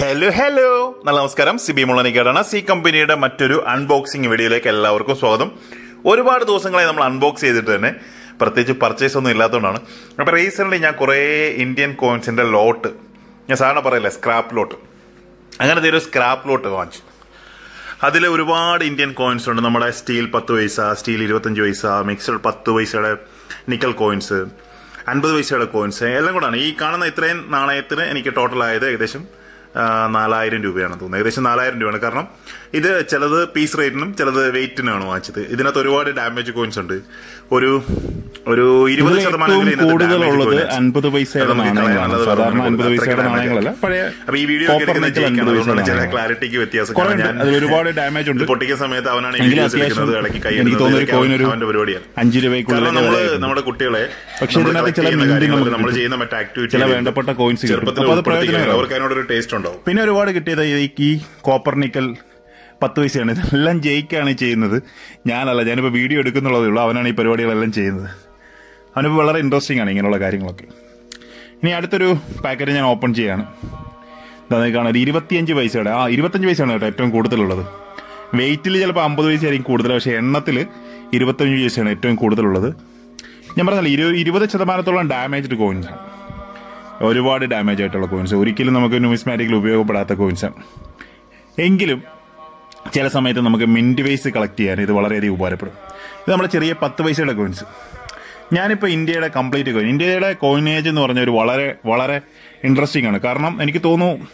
Hello hello നല്ല നമസ്കാരം Sibi മുള്ളനിക്കേടാണ് C കമ്പനിയുടെ മറ്റൊരു അൺബോക്സിംഗ് വീഡിയോയിലേക്ക് എല്ലാവർക്കും സ്വാഗതം ഒരുപാട് ദിവസങ്ങളായി നമ്മൾ അൺബോക്സ് ചെയ്തിട്ട് തന്നെ പ്രത്യേകിച്ച് പർച്ചേസ് ഒന്നും ഇല്ലാത്തതുകൊണ്ടാണ് അപ്പോൾ റീസെൻ്റ്ലി ഞാൻ കുറേ ഇന്ത്യൻ കോയിൻസിൻ്റെ ലോട്ട് ഞാൻ സാധാരണ പറയില്ലേ സ്ക്രാപ്പ് ലോട്ട് അങ്ങനത്തെ ഒരു സ്ക്രാപ്പ് ലോട്ട് വാങ്ങിച്ചു അതിൽ ഒരുപാട് ഇന്ത്യൻ കോയിൻസ് ഉണ്ട് നമ്മുടെ സ്റ്റീൽ പത്ത് പൈസ സ്റ്റീൽ ഇരുപത്തഞ്ച് പൈസ മിക്സഡ് പത്ത് പൈസയുടെ നിക്കൽ കോയിൻസ് അൻപത് പൈസയുടെ കോയിൻസ് എല്ലാം കൂടാണ് ഈ കാണുന്ന ഇത്രയും നാണയത്തിന് എനിക്ക് ടോട്ടൽ ആയത് ഏകദേശം ആ, നാലായിരം രൂപയാണ് തോന്നുന്നത് ഏകദേശം നാലായിരം രൂപയാണ് കാരണം ഇത് ചിലത് പീസ് റേറ്റിനും ചിലത് വെയിറ്റിനാണ് വാങ്ങിച്ചത് ഇതിനകത്ത് ഒരുപാട് ഡാമേജ് കോയിൻസ് ഉണ്ട് ഒരു ഒരു ഇരുപത് ഇതിൽ ശതമാനം ഏറ്റവും ഇതിനകത്ത് കൂടുതലുള്ളത് damage coins. അൻപത് പൈസയുടെ അത് നമുക്ക് കളയാം. നാണയങ്ങളാണ് നല്ലത് സാധാരണ പറഞ്ഞു അൻപത് കൊടുക്കുക. പൈസയുടെ അത്രയ്ക്ക് നാണയങ്ങളല്ല പഴയ അപ്പൊ ഈ വീഡിയോ copper nickel അൻപത് പൈസയുടെ ചില നാണയങ്ങൾ. ക്ലാരിറ്റിക്ക് വ്യത്യാസം കുറേ കാരണം ഉണ്ട്. അതിൽ ഒരുപാട് ഡാമേജ് ഉണ്ട് ഇത് പൊട്ടിക്കുന്ന സമയത്ത് അവനാണ് ഈ എങ്കിലും വീഡിയോസ് അത്യാവശ്യം എടുക്കുന്നത് ഇടയ്ക്ക് കൈ എനിക്ക് തോന്നുന്നു ഒരു ഇടുന്നത് coin ഒരു അവന്റെ പരിപാടിയാണ് അഞ്ച് രൂപയ്ക്കുള്ളിൽ കാരണം നമ്മള് നമ്മുടെ കുട്ടികളെ പക്ഷേ നമ്മള് ഇതിനകത്ത് collect ചില ചെയ്യുന്ന minting കാര്യങ്ങള് നമുക്ക് നമ്മൾ കിട്ടും. ചെയ്യുന്ന മറ്റേ ആക്ടിവിറ്റി ചില വേണ്ടപ്പെട്ട coins കിട്ടും. ചെറുപ്പത്തിൽ അപ്പോൾ അത് ഉൾപ്പെടുത്തിയാൽ പ്രയോജനകരമാണ്. അവർക്ക് അതിനോടൊരു ടേസ്റ്റ് ഉണ്ടാവും പിന്നെ ഒരുപാട് കിട്ടിയത് ഈ- ഈ കോപ്പർ നിക്കൽ പത്ത് പൈസയാണ് ഇതെല്ലാം ജയിക്കാണ് ചെയ്യുന്നത് ഞാനല്ല ഞാനിപ്പോൾ വീഡിയോ എടുക്കുന്നുള്ളതേ ഉള്ളൂ അവനാണ് ഈ പരിപാടികളെല്ലാം ചെയ്യുന്നത് അവനിപ്പോൾ വളരെ ഇൻട്രസ്റ്റിംഗ് ആണ് ഇങ്ങനെയുള്ള കാര്യങ്ങളൊക്കെ ഇനി അടുത്തൊരു പാക്കറ്റ് ഞാൻ ഓപ്പൺ ചെയ്യാണ് ഇതാ കാണാം ഒരു ഇരുപത്തിയഞ്ച് പൈസയുടെ ആ ഇരുപത്തഞ്ച് പൈസയാണ് കേട്ടോ ഏറ്റവും കൂടുതലുള്ളത് വെയിറ്റിൽ ചിലപ്പോൾ അമ്പത് പൈസ ആയിരിക്കും കൂടുതൽ പക്ഷേ എണ്ണത്തിൽ ഇരുപത്തഞ്ച് പൈസയാണ് ഏറ്റവും കൂടുതലുള്ളത് ഞാൻ പറഞ്ഞല്ലോ ഇരു ഇരുപത് ശതമാനത്തോളം ഡാമേജ്ഡ് കോയിൻസ് ആണ് ഒരുപാട് ഡാമേജ് ആയിട്ടുള്ള കോയിൻസ് ഒരിക്കലും നമുക്ക് ന്യൂമിസ്മാറ്റിക്കിൽ ഉപയോഗപ്പെടാത്ത കോയിൻസാണ് എങ്കിലും ചില സമയത്ത് നമുക്ക് മിൻറ്റ് വൈസ് കളക്ട് ചെയ്യാൻ ഇത് വളരെയധികം ഉപകാരപ്പെടും ഇത് നമ്മുടെ ചെറിയ പത്ത് പൈസയുടെ കോയിൻസ് ഞാനിപ്പോൾ ഇന്ത്യയുടെ കംപ്ലീറ്റ് കോയിൻ ഇന്ത്യയുടെ കോയിനേജ് എന്ന് പറഞ്ഞ ഒരു വളരെ വളരെ ഇൻട്രസ്റ്റിംഗ് ആണ് കാരണം എനിക്ക് തോന്നുന്നു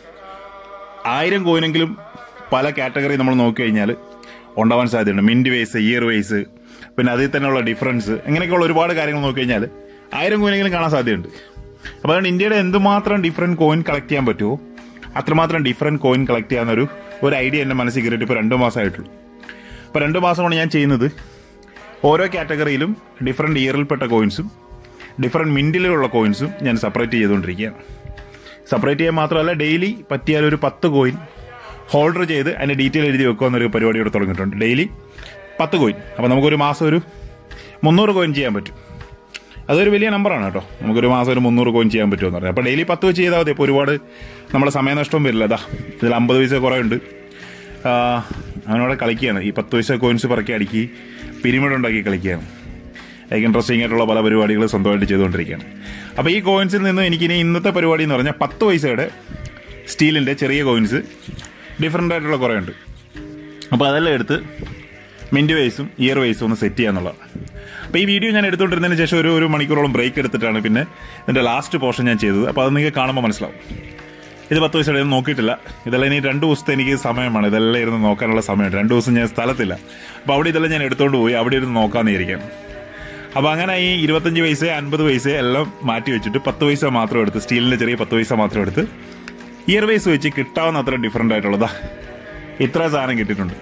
ആയിരം കോയിനെങ്കിലും പല കാറ്റഗറി നമ്മൾ നോക്കിക്കഴിഞ്ഞാൽ ഉണ്ടാവാൻ സാധ്യതയുണ്ട് മിൻറ്റ് വൈസ് ഇയർ വൈസ് പിന്നെ അതിൽ തന്നെയുള്ള ഡിഫറൻസ് ഇങ്ങനെയൊക്കെയുള്ള ഒരുപാട് കാര്യങ്ങൾ നോക്കിക്കഴിഞ്ഞാൽ ആയിരം കോയിനെങ്കിലും കാണാൻ സാധ്യതയുണ്ട് അപ്പോൾ അതുകൊണ്ട് ഇന്ത്യയുടെ എന്തുമാത്രം ഡിഫറെൻറ്റ് കോയിൻ കളക്ട് ചെയ്യാൻ പറ്റുമോ അത്രമാത്രം ഡിഫറെൻറ്റ് കോയിൻ കളക്ട് ചെയ്യാവുന്ന ഒരു ഒരു ഐഡിയ എൻ്റെ മനസ്സിൽ കയറിയിട്ട് ഇപ്പോൾ രണ്ട് മാസമായിട്ടുള്ളൂ അപ്പോൾ രണ്ട് മാസം കൊണ്ട് ഞാൻ ചെയ്യുന്നത് ഓരോ കാറ്റഗറിയിലും ഡിഫറെൻറ്റ് ഇയറിൽപ്പെട്ട കോയിൻസും ഡിഫറെൻറ്റ് മിൻറ്റിലുള്ള കോയിൻസും ഞാൻ സെപ്പറേറ്റ് ചെയ്തുകൊണ്ടിരിക്കുകയാണ് സെപ്പറേറ്റ് ചെയ്യാൻ മാത്രമല്ല ഡെയിലി പറ്റിയാൽ ഒരു പത്ത് കോയിൻ ഹോൾഡർ ചെയ്ത് അതിൻ്റെ ഡീറ്റെയിൽ എഴുതി വെക്കുക എന്നൊരു പരിപാടി ഇവിടെ തുടങ്ങിയിട്ടുണ്ട് ഡെയിലി പത്ത് കോയിൻ അപ്പോൾ നമുക്കൊരു മാസം ഒരു മുന്നൂറ് കോയിൻ ചെയ്യാൻ പറ്റും അതൊരു വലിയ നമ്പറാണ് കേട്ടോ നമുക്കൊരു മാസം ഒരു മുന്നൂറ് കോയിൻ ചെയ്യാൻ പറ്റുമെന്ന് പറയാം അപ്പോൾ ഡെയിലി പത്ത് വെച്ച് ചെയ്താൽ മതി അപ്പോൾ ഒരുപാട് നമ്മുടെ സമയനഷ്ടവും വരില്ല അതാ ഇതിൽ അമ്പത് പൈസ കുറേ ഉണ്ട് ആ, അവനോടെ കളിക്കുകയാണ് ഈ പത്ത് പൈസ കോയിൻസ് പറക്കി അടുക്കി പിരിമിഡ് ഉണ്ടാക്കി കളിക്കുകയാണ് എനിക്ക് ഇൻട്രസ്റ്റിംഗ് ആയിട്ടുള്ള പല പരിപാടികൾ സ്വന്തമായിട്ട് ചെയ്തുകൊണ്ടിരിക്കുകയാണ് അപ്പോൾ ഈ കോയിൻസിൽ നിന്ന് എനിക്കിനി ഇന്നത്തെ പരിപാടി എന്ന് പറഞ്ഞാൽ പത്ത് പൈസയുടെ സ്റ്റീലിൻ്റെ ചെറിയ കോയിൻസ് ഡിഫറെൻ്റ് ആയിട്ടുള്ള കുറേ ഉണ്ട് അപ്പോൾ അതെല്ലാം എടുത്ത് മിൻറ്റ് വൈസും ഇയർ വൈസും ഒന്ന് സെറ്റ് ചെയ്യാന്നുള്ളതാണ് അപ്പോൾ ഈ വീഡിയോ ഞാൻ എടുത്തുകൊണ്ടിരുന്നതിന് ശേഷം ഒരു ഒരു മണിക്കൂറോളം ബ്രേക്ക് എടുത്തിട്ടാണ് പിന്നെ ഇതിൻ്റെ ലാസ്റ്റ് പോർഷൻ ഞാൻ ചെയ്തത് അപ്പോൾ അത് നിങ്ങൾക്ക് കാണുമ്പോൾ മനസ്സിലാവും ഇത് പത്ത് വയസ്സോടെ ഒന്നും നോക്കിയിട്ടില്ല ഇതെല്ലാം ഇനി രണ്ട് ദിവസത്തെ എനിക്ക് സമയമാണ് ഇതെല്ലാം ഇരുന്ന് നോക്കാനുള്ള സമയമുണ്ട് രണ്ട് ദിവസം ഞാൻ സ്ഥലത്തില്ല അപ്പോൾ അവിടെ ഇതെല്ലാം ഞാൻ എടുത്തുകൊണ്ട് പോയി അവിടെ ഇരുന്ന് നോക്കാമെന്ന് ഇരിക്കാം അപ്പോൾ അങ്ങനെ ഈ ഇരുപത്തഞ്ച് പൈസ അൻപത് പൈസ എല്ലാം മാറ്റി വെച്ചിട്ട് പത്ത് പൈസ മാത്രം എടുത്ത് സ്റ്റീലിൻ്റെ ചെറിയ പത്ത് പൈസ മാത്രം എടുത്ത് ഇയർ വൈസ് വെച്ച് കിട്ടാവുന്ന അത്ര ഡിഫറെൻ്റ് ആയിട്ടുള്ളതാ ഇത്ര സാധനം കിട്ടിയിട്ടുണ്ട്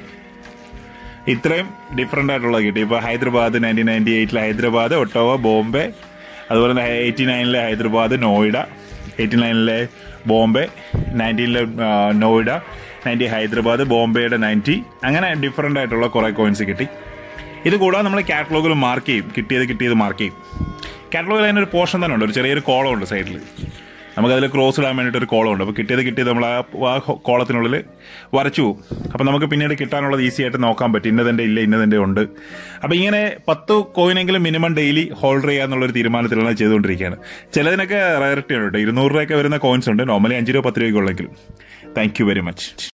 ഇത്രയും ഡിഫറെൻ്റ് ആയിട്ടുള്ളത് കിട്ടി ഇപ്പോൾ ഹൈദരാബാദ് നയൻറ്റീൻ നയൻറ്റി എയ്റ്റിലെ ഹൈദരാബാദ് ഒട്ടോവ ബോംബെ അതുപോലെ തന്നെ എയ്റ്റി നയനിലെ ഹൈദരാബാദ് നോയിഡ എയ്റ്റി നയനിലെ ബോംബെ നയൻറ്റീനിലെ നോയിഡ നയൻറ്റി ഹൈദരാബാദ് ബോംബെയുടെ നയൻറ്റി അങ്ങനെ ഡിഫറെൻ്റ് ആയിട്ടുള്ള കുറേ കോയിൻസ് കിട്ടി ഇത് കൂടാതെ നമ്മൾ കാറ്റലോഗിൽ മാർക്ക് ചെയ്യും കിട്ടിയത് കിട്ടിയത് മാർക്ക് ചെയ്യും കാറ്റലോഗിൽ അതിനൊരു പോർഷൻ തന്നെ ഉണ്ട് ഒരു ചെറിയൊരു കോളം ഉണ്ട് സൈഡിൽ നമുക്കതിൽ ക്രോസ് ഇടാൻ വേണ്ടിയിട്ട് ഒരു കോളം ഉണ്ട് അപ്പോൾ കിട്ടിയത് കിട്ടിയത് നമ്മൾ ആ ആ കോളത്തിനുള്ളിൽ വരച്ചു പോകും അപ്പോൾ നമുക്ക് പിന്നീട് കിട്ടാനുള്ളത് ഈസി ആയിട്ട് നോക്കാൻ പറ്റും ഇന്നതിൻ്റെ ഇല്ല ഇന്നതിൻ്റെ ഉണ്ട് അപ്പോൾ ഇങ്ങനെ പത്ത് കോയിനെങ്കിലും മിനിമം ഡെയിലി ഹോൾഡർ ചെയ്യാന്നുള്ളൊരു തീരുമാനത്തിലാണ് ചെയ്തുകൊണ്ടിരിക്കുകയാണ് ചിലതിനൊക്കെ റയറിറ്റി ഉണ്ട് കേട്ടോ ഇരുന്നൂറ് രൂപയൊക്കെ വരുന്ന കോയിൻസ് ഉണ്ട് നോർമലി അഞ്ച് രൂപ പത്ത് രൂപയ്ക്കുള്ളെങ്കിലും താങ്ക് യു വെരി മച്ച്